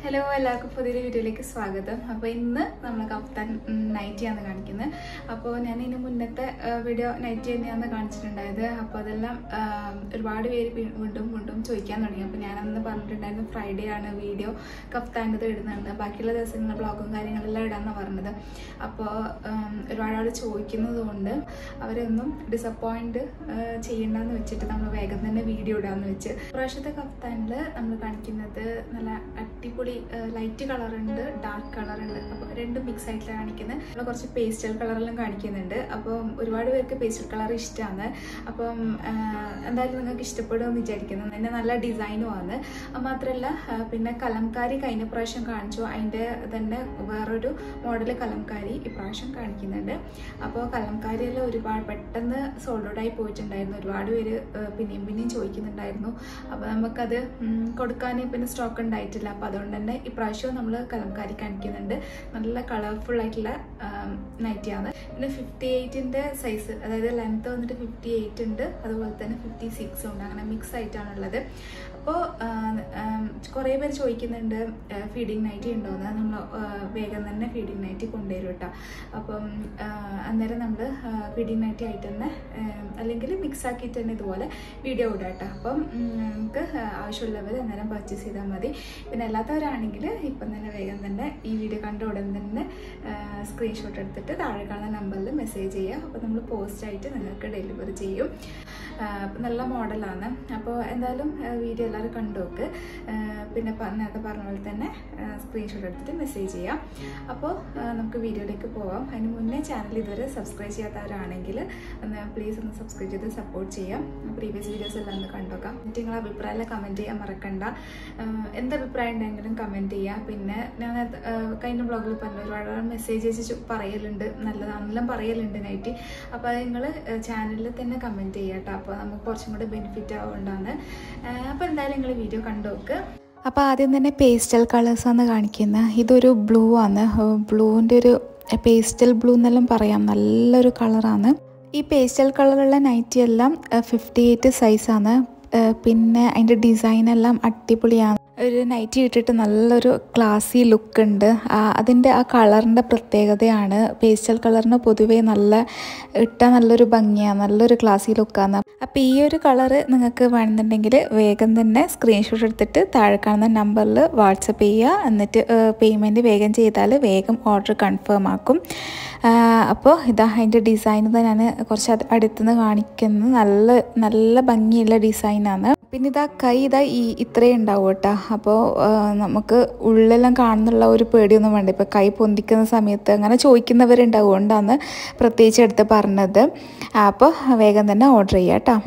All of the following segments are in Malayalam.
ഹലോ എല്ലാവർക്കും പുതിയൊരു വീഡിയോയിലേക്ക് സ്വാഗതം അപ്പോൾ ഇന്ന് നമ്മൾ കപ്താൻ നൈറ്റിയാണ് കാണിക്കുന്നത് അപ്പോൾ ഞാൻ ഇതിന് മുന്നത്തെ ആ, വീഡിയോ നൈറ്റി തന്നെയാണ് കാണിച്ചിട്ടുണ്ടായത് അപ്പോൾ അതെല്ലാം ആ, ഒരുപാട് പേര് വീ- വീണ്ടും വീണ്ടും ചോദിക്കാൻ തുടങ്ങി അപ്പോൾ ഞാനന്ന് പറഞ്ഞിട്ടുണ്ടായിരുന്നു ഫ്രൈഡേ ആണ് വീഡിയോ കപ്താൻ്റെത് ഇടുന്നത് ബാക്കിയുള്ള ദിവസങ്ങൾ ബ്ലോഗും കാര്യങ്ങളെല്ലാം ഇടാമെന്നാണ് പറഞ്ഞത് അപ്പോൾ ഉം, ഒരുപാട് ആൾ ചോദിക്കുന്നത് കൊണ്ട് അവരൊന്നും ഡിസപ്പോയിൻറ്റ് ചെയ്യണ്ടെന്ന് വെച്ചിട്ട് നമ്മൾ വേഗം തന്നെ വീഡിയോ ഇടാമെന്ന് വെച്ച് പ്രാവശ്യത്തെ കഫ്താനിൽ നമ്മൾ കാണിക്കുന്നത് നല്ല അടിപൊളി ലൈറ്റ് കളർ ഉണ്ട് ഡാർക്ക് കളർ ഉണ്ട് അപ്പോൾ രണ്ടും മിക്സ് ആയിട്ടാണ് കാണിക്കുന്നത് നമ്മൾ കുറച്ച് പേസ്റ്റൽ കളറെല്ലാം കാണിക്കുന്നുണ്ട് അപ്പം ഒരുപാട് പേർക്ക് പേസ്റ്റൽ കളർ ഇഷ്ടമാണ് അപ്പം ആ, എന്തായാലും നിങ്ങൾക്ക് ഇഷ്ടപ്പെടുമെന്ന് വിചാരിക്കുന്നു അതിൻ്റെ നല്ല ഡിസൈനും ആണ് അത് മാത്രമല്ല ആ, പിന്നെ കലംകാരി കഴിഞ്ഞ പ്രാവശ്യം കാണിച്ചു അതിൻ്റെ തന്നെ വേറൊരു മോഡൽ കലംകാരി ഇപ്രാവശ്യം കാണിക്കുന്നുണ്ട് അപ്പോൾ കലംകാരിയെല്ലാം ഒരുപാട് പെട്ടെന്ന് സോൾഡ് ഔട്ട് ആയി പോയിട്ടുണ്ടായിരുന്നു ഒരുപാട് പേര് ആ, പിന്നെയും പിന്നെയും ചോദിക്കുന്നുണ്ടായിരുന്നു അപ്പോൾ നമുക്കത് ഉം, കൊടുക്കാൻ പിന്നെ സ്റ്റോക്ക് ഉണ്ടായിട്ടില്ല അപ്പോൾ അതുകൊണ്ട് തന്നെ ഇപ്രാവശ്യവും നമ്മൾ കലംകാരി കാണിക്കുന്നുണ്ട് നല്ല കളർഫുൾ ആയിട്ടുള്ള നൈറ്റിയാണ് പിന്നെ ഫിഫ്റ്റി എയ്റ്റിൻ്റെ സൈസ് അതായത് ലെങ്ത്ത് വന്നിട്ട് ഫിഫ്റ്റി എയ്റ്റ് ഉണ്ട് അതുപോലെ തന്നെ ഫിഫ്റ്റി സിക്സ് ഉണ്ട് അങ്ങനെ മിക്സ് ആയിട്ടാണുള്ളത് അപ്പോൾ കുറേ പേര് ചോദിക്കുന്നുണ്ട് ഫീഡിങ് നൈറ്റി ഉണ്ടോയെന്ന് നമ്മൾ വേഗം തന്നെ ഫീഡിങ് നൈറ്റി കൊണ്ടുവരും കേട്ടോ അപ്പം ആ, അന്നേരം നമ്മൾ ഫീഡിങ് നൈറ്റി ആയിട്ട് തന്നെ അല്ലെങ്കിൽ മിക്സ് ആക്കിയിട്ട് തന്നെ ഇതുപോലെ വീഡിയോ ഇടാം കേട്ടോ അപ്പം ഉം, നമുക്ക് ആവശ്യമുള്ളവർ അന്നേരം പർച്ചേസ് ചെയ്താൽ മതി പിന്നെ അല്ലാത്തവരാണെങ്കിൽ ഇപ്പം തന്നെ വേഗം തന്നെ ഈ വീഡിയോ കണ്ട ഉടൻ തന്നെ സ്ക്രീൻഷോട്ട് എടുത്തിട്ട് താഴെ കാണുന്ന നമ്പറിൽ മെസ്സേജ് ചെയ്യുക അപ്പോൾ നമ്മൾ പോസ്റ്റായിട്ട് നിങ്ങൾക്ക് ഡെലിവറി ചെയ്യും ആ, അപ്പം നല്ല മോഡലാണ് അപ്പോൾ എന്തായാലും വീഡിയോ എല്ലാവരും കണ്ടു നോക്ക് ആ, പിന്നെ പ- നേരത്തെ പറഞ്ഞ പോലെ തന്നെ സ്ക്രീൻഷോട്ട് എടുത്തിട്ട് മെസ്സേജ് ചെയ്യാം അപ്പോൾ ആ, നമുക്ക് വീഡിയോയിലേക്ക് പോവാം അതിന് മുന്നേ ചാനൽ ഇതുവരെ സബ്സ്ക്രൈബ് ചെയ്യാത്തവരാണെങ്കിൽ ഒന്ന് പ്ലീസ് ഒന്ന് സബ്സ്ക്രൈബ് ചെയ്ത് സപ്പോർട്ട് ചെയ്യാം പ്രീവിയസ് വീഡിയോസ് എല്ലാം ഒന്ന് കണ്ടോക്കാം എന്നിട്ട് നിങ്ങളുടെ അഭിപ്രായം കമൻറ്റ് ചെയ്യാൻ മറക്കണ്ട ആ, എന്ത് അഭിപ്രായം ഉണ്ടെങ്കിലും കമൻറ്റ് ചെയ്യാം പിന്നെ ഞാൻ നേരത്തെ, ആ, കഴിഞ്ഞ ബ്ലോഗിൽ പറഞ്ഞു ഒരുപാട് മെസ്സേജ് അയച്ച് പറയലുണ്ട് നല്ലതാണെല്ലാം പറയലുണ്ട് നൈറ്റ് അപ്പോൾ അത് നിങ്ങൾ ചാനലിൽ തന്നെ കമൻറ്റ് ചെയ്യാം കേട്ടോ അപ്പോൾ നമുക്ക് കുറച്ചും കൂടെ ബെനിഫിറ്റ് ആവുകൊണ്ടാണ് അപ്പോൾ എന്തായാലും നിങ്ങൾ വീഡിയോ കണ്ടു നോക്ക് അപ്പോൾ ആദ്യം തന്നെ പേസ്റ്റൽ കളേഴ്സാണ് കാണിക്കുന്നത് ഇതൊരു ബ്ലൂ ആണ് ബ്ലൂവിൻ്റെ ഒരു പേസ്റ്റൽ ബ്ലൂ എന്നെല്ലാം പറയാം നല്ലൊരു കളറാണ് ഈ പേസ്റ്റൽ കളറുള്ള നൈറ്റി എല്ലാം ഫിഫ്റ്റി എയ്റ്റ് സൈസാണ് പിന്നെ അതിൻ്റെ ഡിസൈനെല്ലാം അടിപൊളിയാണ് ഒരു നൈറ്റി ഇട്ടിട്ട് നല്ലൊരു ക്ലാസി ലുക്ക് ഉണ്ട് ആ, അതിൻ്റെ ആ കളറിൻ്റെ പ്രത്യേകതയാണ് പേസ്റ്റൽ കളറിന് പൊതുവേ നല്ല ഇട്ടാൽ നല്ലൊരു ഭംഗിയാണ് നല്ലൊരു ക്ലാസി ലുക്കാണ് അപ്പോൾ ഈ ഒരു കളറ് നിങ്ങൾക്ക് വേണമെന്നുണ്ടെങ്കിൽ വേഗം തന്നെ സ്ക്രീൻഷോട്ട് എടുത്തിട്ട് താഴെ കാണുന്ന നമ്പറിൽ വാട്സപ്പ് ചെയ്യുക എന്നിട്ട് പേയ്മെൻറ്റ് വേഗം ചെയ്താൽ വേഗം ഓർഡർ കൺഫേം ആക്കും ആ, അപ്പോൾ ഇതാ അതിൻ്റെ ഡിസൈൻ ഇതാ ഞാൻ കുറച്ച് അത് അടുത്തുനിന്ന് കാണിക്കുന്നത് നല്ല നല്ല ഭംഗിയുള്ള ഡിസൈനാണ് പിന്നെ ഇതാ കൈ ഇതാ ഈ ഇത്രയും ഉണ്ടാവും കേട്ടോ അപ്പോൾ നമുക്ക് ഉള്ളെല്ലാം കാണുന്നുള്ള ഒരു പേടിയൊന്നും വേണ്ട ഇപ്പോൾ കൈ പൊന്തിക്കുന്ന സമയത്ത് അങ്ങനെ ചോദിക്കുന്നവരുണ്ടാവും അതുകൊണ്ടാണ് പ്രത്യേകിച്ച് എടുത്ത് പറഞ്ഞത് അപ്പോൾ വേഗം തന്നെ ഓർഡർ ചെയ്യാം കേട്ടോ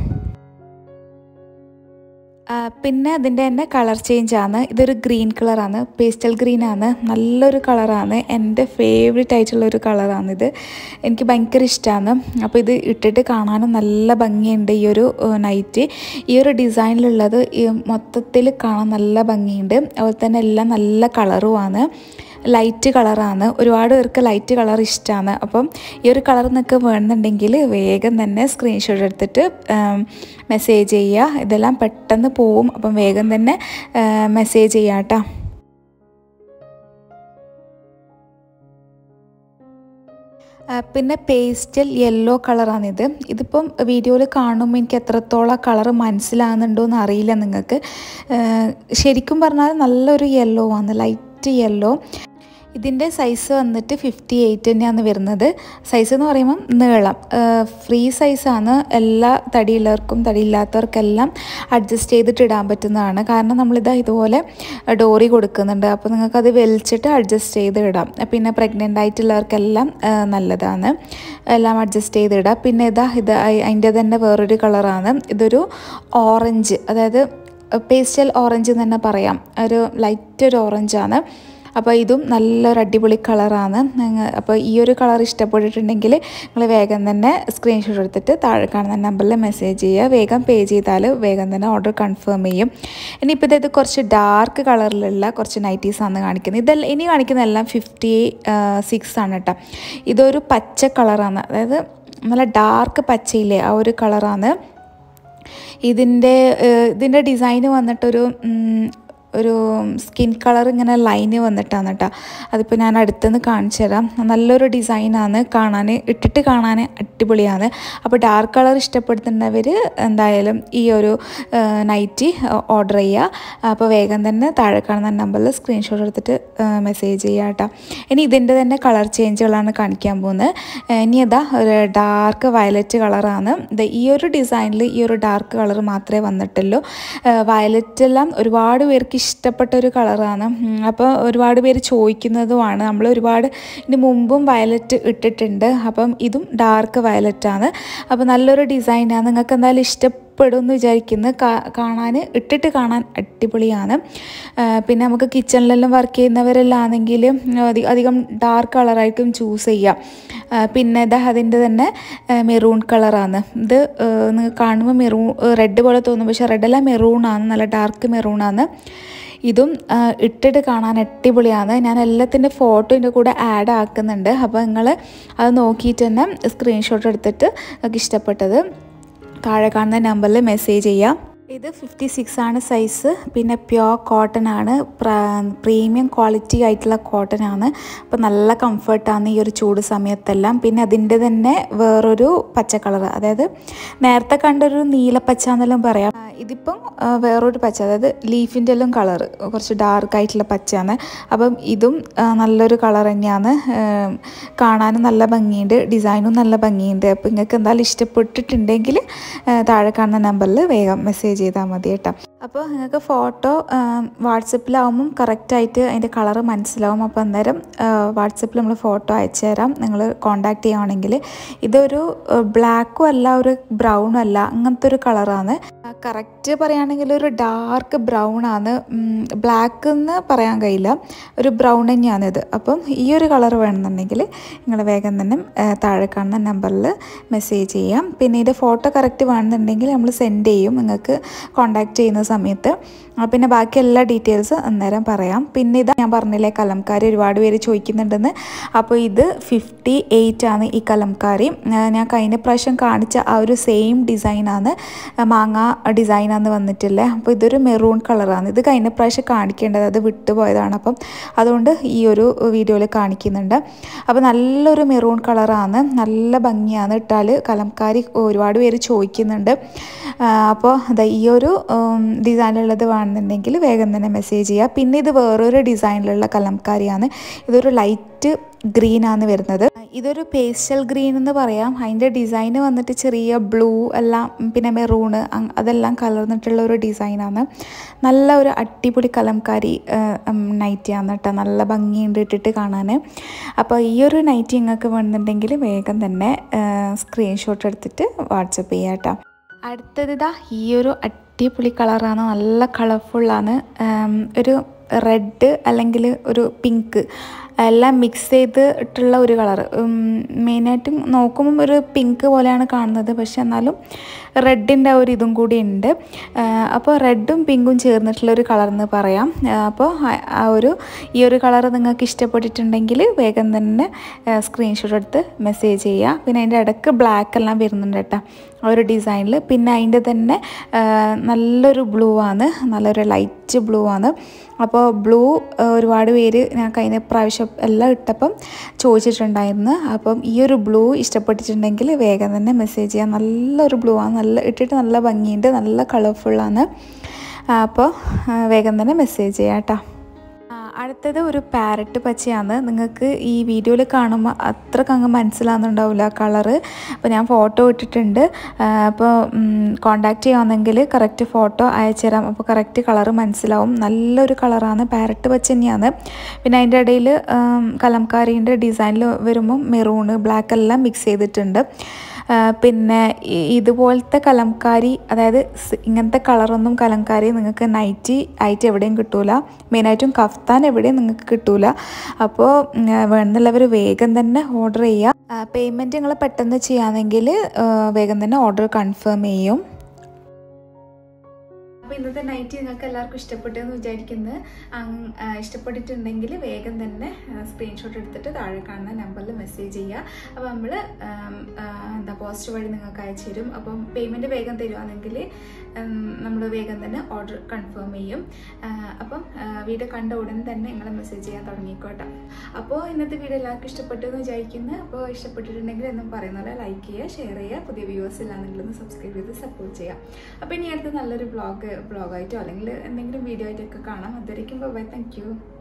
ആ, പിന്നെ അതിൻ്റെ തന്നെ കളർ ചേഞ്ച് ആണ് ഇതൊരു ഗ്രീൻ കളറാണ് പേസ്റ്റൽ ഗ്രീൻ ആണ് നല്ലൊരു കളറാണ് എൻ്റെ ഫേവറേറ്റ് ആയിട്ടുള്ള ഒരു കളറാണിത് എനിക്ക് ഭയങ്കര ഇഷ്ടമാണ് അപ്പോൾ ഇത് ഇട്ടിട്ട് കാണാനും നല്ല ഭംഗിയുണ്ട് ഈ ഒരു നൈറ്റ് ഈ ഒരു ഡിസൈനിലുള്ളത് ഈ മൊത്തത്തിൽ കാണാൻ നല്ല ഭംഗിയുണ്ട് അതുപോലെ തന്നെ എല്ലാം നല്ല കളറുമാണ് ലൈറ്റ് കളറാണ് ഒരുപാട് പേർക്ക് ലൈറ്റ് കളർ ഇഷ്ടമാണ് അപ്പം ഈ ഒരു കളർ നിങ്ങൾക്ക് വേണമെന്നുണ്ടെങ്കിൽ വേഗം തന്നെ സ്ക്രീൻഷോട്ട് എടുത്തിട്ട് മെസ്സേജ് ചെയ്യുക ഇതെല്ലാം പെട്ടെന്ന് പോവും അപ്പം വേഗം തന്നെ മെസ്സേജ് ചെയ്യാം കേട്ടോ ആ, പിന്നെ പേസ്റ്റൽ യെല്ലോ കളറാണിത് ഇതിപ്പം വീഡിയോയിൽ കാണുമ്പോൾ എനിക്ക് എത്രത്തോളം കളർ മനസ്സിലാകുന്നുണ്ടോ എന്ന് അറിയില്ല നിങ്ങൾക്ക് ആ, ശരിക്കും പറഞ്ഞാൽ നല്ലൊരു യെല്ലോ ആണ് ലൈറ്റ് യെല്ലോ ഇതിൻ്റെ സൈസ് വന്നിട്ട് ഫിഫ്റ്റി എയ്റ്റ് തന്നെയാണ് വരുന്നത് സൈസ് എന്ന് പറയുമ്പം നീളം ഫ്രീ സൈസാണ് എല്ലാ തടിയുള്ളവർക്കും തടിയില്ലാത്തവർക്കെല്ലാം അഡ്ജസ്റ്റ് ചെയ്തിട്ട് ഇടാൻ പറ്റുന്നതാണ് കാരണം നമ്മളിതാ ഇതുപോലെ ഡോറി കൊടുക്കുന്നുണ്ട് അപ്പോൾ നിങ്ങൾക്കത് വലിച്ചിട്ട് അഡ്ജസ്റ്റ് ചെയ്ത് ഇടാം പിന്നെ പ്രഗ്നൻ്റ് ആയിട്ടുള്ളവർക്കെല്ലാം ആ, നല്ലതാണ് എല്ലാം അഡ്ജസ്റ്റ് ചെയ്ത് ഇടാം പിന്നെ ഇതാ ഇത് അയ്- അതിൻ്റെ തന്നെ വേറൊരു കളറാണ് ഇതൊരു ഓറഞ്ച് അതായത് പേസ്റ്റൽ ഓറഞ്ച് എന്ന് തന്നെ പറയാം ഒരു ലൈറ്റ് ഒരു ഓറഞ്ചാണ് അപ്പോൾ ഇതും നല്ലൊരു അടിപൊളി കളറാണ് നിങ്ങ- അപ്പോൾ ഈ ഒരു കളർ ഇഷ്ടപ്പെട്ടിട്ടുണ്ടെങ്കിൽ നിങ്ങൾ വേഗം തന്നെ സ്ക്രീൻഷോട്ട് എടുത്തിട്ട് താഴെ കാണുന്ന നമ്പറിൽ മെസ്സേജ് ചെയ്യുക വേഗം പേ ചെയ്താൽ വേഗം തന്നെ ഓർഡർ കൺഫേം ചെയ്യും ഇനിയിപ്പോൾ ഇത് കുറച്ച് ഡാർക്ക് കളറിലുള്ള കുറച്ച് നൈറ്റീസാണ് കാണിക്കുന്നത് ഇതെല്ലാം ഇനി കാണിക്കുന്നതെല്ലാം ഫിഫ്റ്റി സിക്സ് ആണ് കേട്ടോ ഇതൊരു പച്ച കളറാണ് അതായത് നല്ല ഡാർക്ക് പച്ചയില്ലേ ആ ഒരു കളറാണ് ഇതിൻ്റെ ഇതിൻ്റെ ഡിസൈന് വന്നിട്ടൊരു ഉം, ഒരു സ്കിൻ കളർ ഇങ്ങനെ ലൈന് വന്നിട്ടാണ് കേട്ടോ അതിപ്പോൾ ഞാൻ അടുത്തുനിന്ന് കാണിച്ചു തരാം നല്ലൊരു ഡിസൈനാണ് കാണാൻ ഇട്ടിട്ട് കാണാൻ അടിപൊളിയാണ് അപ്പോൾ ഡാർക്ക് കളർ ഇഷ്ടപ്പെടുത്തുന്നവർ എന്തായാലും ഈ ഒരു നൈറ്റി ഓർഡർ ചെയ്യുക അപ്പോൾ വേഗം തന്നെ താഴെ കാണുന്ന നമ്പറിൽ സ്ക്രീൻഷോട്ട് എടുത്തിട്ട് മെസ്സേജ് ചെയ്യുക കേട്ടോ ഇനി ഇതിൻ്റെ തന്നെ കളർ ചേഞ്ചുകളാണ് കാണിക്കാൻ പോകുന്നത് ഇനി ഇതാ ഒരു ഡാർക്ക് വയലറ്റ് കളറാണ് ഇത് ഈ ഒരു ഡിസൈനിൽ ഈ ഒരു ഡാർക്ക് കളർ മാത്രമേ വന്നിട്ടുള്ളൂ വയലറ്റ് എല്ലാം ഒരുപാട് പേർക്ക് ഇഷ്ടപ്പെട്ട ഒരു കളറാണ് അപ്പോൾ ഒരുപാട് പേര് ചോദിക്കുന്നതുമാണ് നമ്മൾ ഒരുപാട് ഇതിന് മുമ്പും വയലറ്റ് ഇട്ടിട്ടുണ്ട് അപ്പം ഇതും ഡാർക്ക് വയലറ്റ് ആണ് അപ്പോൾ നല്ലൊരു ഡിസൈനാണ് നിങ്ങൾക്ക് എന്തായാലും ഇഷ്ടപ്പെടും എന്ന് വിചാരിക്കുന്നു കാണാൻ ഇട്ടിട്ട് കാണാൻ അടിപൊളിയാണ് പിന്നെ നമുക്ക് കിച്ചണിലെല്ലാം വർക്ക് ചെയ്യുന്നവരെല്ലാം ആണെങ്കിൽ അധികം ഡാർക്ക് കളറായിരിക്കും ചൂസ് ചെയ്യുക പിന്നെ ഇതാ അതിൻ്റെ തന്നെ മെറൂൺ കളറാണ് ഇത് നിങ്ങൾ കാണുമ്പോൾ മെറൂൺ റെഡ് പോലെ തോന്നും പക്ഷേ റെഡല്ല മെറൂണാണ് നല്ല ഡാർക്ക് മെറൂണാണ് ഇതും ഇട്ടിട്ട് കാണാൻ അടിപൊളിയാണ് ഞാൻ എല്ലാത്തിൻ്റെ ഫോട്ടോ ഇതിൻ്റെ കൂടെ ആഡ് ആക്കുന്നുണ്ട് അപ്പോൾ നിങ്ങൾ അത് നോക്കിയിട്ട് തന്നെ സ്ക്രീൻഷോട്ട് എടുത്തിട്ട് നിങ്ങൾക്ക് ഇഷ്ടപ്പെട്ടത് താഴെ കാണുന്ന നമ്പറിൽ മെസ്സേജ് ചെയ്യാം ഇത് ഫിഫ്റ്റി സിക്സ് ആണ് സൈസ് പിന്നെ പ്യോർ കോട്ടൺ ആണ് പ്രീമിയം ക്വാളിറ്റി ആയിട്ടുള്ള കോട്ടൺ ആണ് അപ്പോൾ നല്ല കംഫർട്ടാണ് ഈ ഒരു ചൂട് സമയത്തെല്ലാം പിന്നെ അതിൻ്റെ തന്നെ വേറൊരു പച്ച കളർ അതായത് നേരത്തെ കണ്ടൊരു നീലപ്പച്ച എന്നെല്ലാം പറയാം ഇതിപ്പം വേറൊരു പച്ച അതായത് ലീഫിൻ്റെ എല്ലാം കളർ കുറച്ച് ഡാർക്ക് ആയിട്ടുള്ള പച്ചയാണ് അപ്പം ഇതും നല്ലൊരു കളർ തന്നെയാണ് കാണാനും നല്ല ഭംഗിയുണ്ട് ഡിസൈനും നല്ല ഭംഗിയുണ്ട് അപ്പോൾ നിങ്ങൾക്ക് എന്തായാലും ഇഷ്ടപ്പെട്ടിട്ടുണ്ടെങ്കിൽ താഴെ കാണുന്ന നമ്പറിൽ വേഗം മെസ്സേജ് ചെയ്താൽ മതി കേട്ടോ അപ്പോൾ നിങ്ങൾക്ക് ഫോട്ടോ വാട്സപ്പിലാവുമ്പം കറക്റ്റായിട്ട് അതിൻ്റെ കളറ് മനസ്സിലാവും അപ്പോൾ അന്നേരം വാട്സപ്പിൽ നമ്മൾ ഫോട്ടോ അയച്ചു തരാം നിങ്ങൾ കോണ്ടാക്ട് ചെയ്യുകയാണെങ്കിൽ ഇതൊരു ബ്ലാക്കും അല്ല ഒരു ബ്രൗണും അല്ല അങ്ങനത്തെ ഒരു കളറാണ് കറക്റ്റ് പറയുകയാണെങ്കിൽ ഒരു ഡാർക്ക് ബ്രൗൺ ആണ് ബ്ലാക്ക് എന്ന് പറയാൻ കഴിയില്ല ഒരു ബ്രൗൺ തന്നെയാണ് ഇത് അപ്പം ഈ ഒരു കളർ വേണമെന്നുണ്ടെങ്കിൽ നിങ്ങൾ വേഗം തന്നെ താഴെ കാണുന്ന നമ്പറിൽ മെസ്സേജ് ചെയ്യാം പിന്നെ ഇതിൻ്റെ ഫോട്ടോ കറക്റ്റ് വേണമെന്നുണ്ടെങ്കിൽ നമ്മൾ സെൻഡ് ചെയ്യും നിങ്ങൾക്ക് കോണ്ടാക്ട് ചെയ്യുന്ന സമയത്ത് പിന്നെ ബാക്കി എല്ലാ ഡീറ്റെയിൽസ് അന്നേരം പറയാം പിന്നെ ഇത് ഞാൻ പറഞ്ഞില്ലേ കലംകാരി ഒരുപാട് പേര് ചോദിക്കുന്നുണ്ടെന്ന് അപ്പോൾ ഇത് ഫിഫ്റ്റി എയ്റ്റ് ആണ് ഈ കലംകാരി ഞാൻ കഴിഞ്ഞ പ്രാവശ്യം കാണിച്ച ആ ഒരു സെയിം ഡിസൈനാണ് മാങ്ങ ഡിസൈനാണ് വന്നിട്ടില്ലേ അപ്പോൾ ഇതൊരു മെറൂൺ കളറാണ് ഇത് കഴിഞ്ഞ പ്രാവശ്യം കാണിക്കേണ്ടത് അത് വിട്ടുപോയതാണ് അപ്പം അതുകൊണ്ട് ഈ ഒരു വീഡിയോയിൽ കാണിക്കുന്നുണ്ട് അപ്പോൾ നല്ലൊരു മെറൂൺ കളറാണ് നല്ല ഭംഗിയാണ് ഇട്ടാൽ കലംകാരി ഒരുപാട് പേര് ചോദിക്കുന്നുണ്ട് അപ്പോൾ അതാ ഈ ഒരു ഡിസൈനിലുള്ളത് വേണമെന്നുണ്ടെങ്കിൽ വേഗം തന്നെ മെസ്സേജ് ചെയ്യുക പിന്നെ ഇത് വേറൊരു ഡിസൈനിലുള്ള കലംകാരിയാണ് ഇതൊരു ലൈറ്റ് ഗ്രീനാണ് വരുന്നത് ഇതൊരു പേസ്റ്റൽ ഗ്രീൻ എന്ന് പറയാം അതിൻ്റെ ഡിസൈന് വന്നിട്ട് ചെറിയ ബ്ലൂ എല്ലാം പിന്നെ മെറൂണ് അതെല്ലാം കലർന്നിട്ടുള്ള ഒരു ഡിസൈനാണ് നല്ല ഒരു അടിപൊളി കലംകാരി നൈറ്റിയാണ് കേട്ടോ നല്ല ഭംഗിയുണ്ട് ഇട്ടിട്ട് കാണാൻ അപ്പോൾ ഈ ഒരു നൈറ്റി നിങ്ങൾക്ക് വേണമെന്നുണ്ടെങ്കിൽ വേഗം തന്നെ സ്ക്രീൻഷോട്ട് എടുത്തിട്ട് വാട്സപ്പ് ചെയ്യാം കേട്ടോ അടുത്തത് ഇതാ ഈ ഒരു അടിപൊളി കളറാണ് നല്ല കളർഫുള്ളാണ് ഒരു റെഡ് അല്ലെങ്കിൽ ഒരു പിങ്ക് എല്ലാം മിക്സ് ചെയ്തിട്ടുള്ള ഒരു കളർ മെയിനായിട്ടും നോക്കുമ്പം ഒരു പിങ്ക് പോലെയാണ് കാണുന്നത് പക്ഷെ എന്നാലും റെഡിൻ്റെ ഒരു ഇതും കൂടി ഉണ്ട് അപ്പോൾ റെഡും പിങ്കും ചേർന്നിട്ടുള്ള ഒരു കളർ എന്ന് പറയാം അപ്പോൾ ആ ഒരു ഈ ഒരു കളർ നിങ്ങൾക്ക് ഇഷ്ടപ്പെട്ടിട്ടുണ്ടെങ്കിൽ വേഗം തന്നെ സ്ക്രീൻഷോട്ട് എടുത്ത് മെസ്സേജ് ചെയ്യുക പിന്നെ അതിൻ്റെ ഇടയ്ക്ക് ബ്ലാക്ക് എല്ലാം വരുന്നുണ്ട് കേട്ടോ ആ ഒരു ഡിസൈനിൽ പിന്നെ അതിൻ്റെ തന്നെ നല്ലൊരു ബ്ലൂ ആണ് നല്ലൊരു ലൈറ്റ് ബ്ലൂ ആണ് അപ്പോൾ ബ്ലൂ ഒരുപാട് പേര് ഞാൻ കഴിഞ്ഞ പ്രാവശ്യം എല്ലാം ഇട്ടപ്പം ചോദിച്ചിട്ടുണ്ടായിരുന്നു അപ്പം ഈ ഒരു ബ്ലൂ ഇഷ്ടപ്പെട്ടിട്ടുണ്ടെങ്കിൽ വേഗം തന്നെ മെസ്സേജ് ചെയ്യാം നല്ലൊരു ബ്ലൂ ആണ് നല്ല ഇട്ടിട്ട് നല്ല ഭംഗിയുണ്ട് നല്ല കളർഫുള്ളാണ് അപ്പോൾ വേഗം തന്നെ മെസ്സേജ് ചെയ്യാം കേട്ടോ അടുത്തത് ഒരു പാരറ്റ് പച്ചയാണ് നിങ്ങൾക്ക് ഈ വീഡിയോയിൽ കാണുമ്പോൾ അത്രക്ക് അങ്ങ് മനസ്സിലാകുന്നുണ്ടാവില്ല കളറ് അപ്പോൾ ഞാൻ ഫോട്ടോ ഇട്ടിട്ടുണ്ട് അപ്പോൾ കോണ്ടാക്ട് ചെയ്യാമെന്നെങ്കിൽ കറക്റ്റ് ഫോട്ടോ അയച്ചു തരാം അപ്പോൾ കറക്റ്റ് കളറ് മനസ്സിലാവും നല്ലൊരു കളറാണ് പാരറ്റ് പച്ച തന്നെയാണ് പിന്നെ അതിൻ്റെ ഇടയിൽ കലംകാരീൻ്റെ ഡിസൈനിൽ വരുമ്പോൾ മെറൂണ് ബ്ലാക്ക് എല്ലാം മിക്സ് ചെയ്തിട്ടുണ്ട് പിന്നെ ഇതുപോലത്തെ കലംകാരി അതായത് ഇങ്ങനത്തെ കളറൊന്നും കലംകാരി നിങ്ങൾക്ക് നൈറ്റി ആയിട്ട് എവിടെയും കിട്ടൂല മെയിനായിട്ടും കഫ്താൻ എവിടെയും നിങ്ങൾക്ക് കിട്ടൂല അപ്പോൾ വേണമെന്നുള്ളവർ വേഗം തന്നെ ഓർഡർ ചെയ്യുക പേയ്മെൻറ്റ് നിങ്ങൾ പെട്ടെന്ന് ചെയ്യുകയാണെങ്കിൽ വേഗം തന്നെ ഓർഡർ കൺഫേം ചെയ്യും അപ്പോൾ ഇന്നത്തെ നൈറ്റ് നിങ്ങൾക്ക് എല്ലാവർക്കും ഇഷ്ടപ്പെട്ടു എന്ന് വിചാരിക്കുന്നത് ഇഷ്ടപ്പെട്ടിട്ടുണ്ടെങ്കിൽ വേഗം തന്നെ സ്ക്രീൻഷോട്ട് എടുത്തിട്ട് താഴെ കാണുന്ന നമ്പറിൽ മെസ്സേജ് ചെയ്യുക അപ്പോൾ നമ്മൾ എന്താ പോസ്റ്റ് വഴി നിങ്ങൾക്ക് അയച്ചു തരും അപ്പം പേയ്മെൻറ്റ് വേഗം തരുവാണെങ്കിൽ നമ്മൾ വേഗം തന്നെ ഓർഡർ കൺഫേം ചെയ്യും ആ, അപ്പം വീഡിയോ കണ്ട ഉടൻ തന്നെ നിങ്ങൾ മെസ്സേജ് ചെയ്യാൻ തുടങ്ങിക്കോട്ടെ അപ്പോൾ ഇന്നത്തെ വീഡിയോ എല്ലാവർക്കും ഇഷ്ടപ്പെട്ടു എന്ന് വിചാരിക്കുന്നു അപ്പോൾ ഇഷ്ടപ്പെട്ടിട്ടുണ്ടെങ്കിൽ എന്നും പറയുന്ന പോലെ ലൈക്ക് ചെയ്യുക ഷെയർ ചെയ്യുക പുതിയ വ്യൂവേഴ്സ് ഇല്ലാന്നെങ്കിൽ ഒന്ന് സബ്സ്ക്രൈബ് ചെയ്ത് സപ്പോർട്ട് ചെയ്യുക അപ്പോൾ ഇനി അടുത്ത് നല്ലൊരു ബ്ലോഗ് ബ്ലോഗായിട്ടോ അല്ലെങ്കിൽ എന്തെങ്കിലും വീഡിയോ ആയിട്ടൊക്കെ കാണാം അതുവരയ്ക്കും ബൈ താങ്ക് യു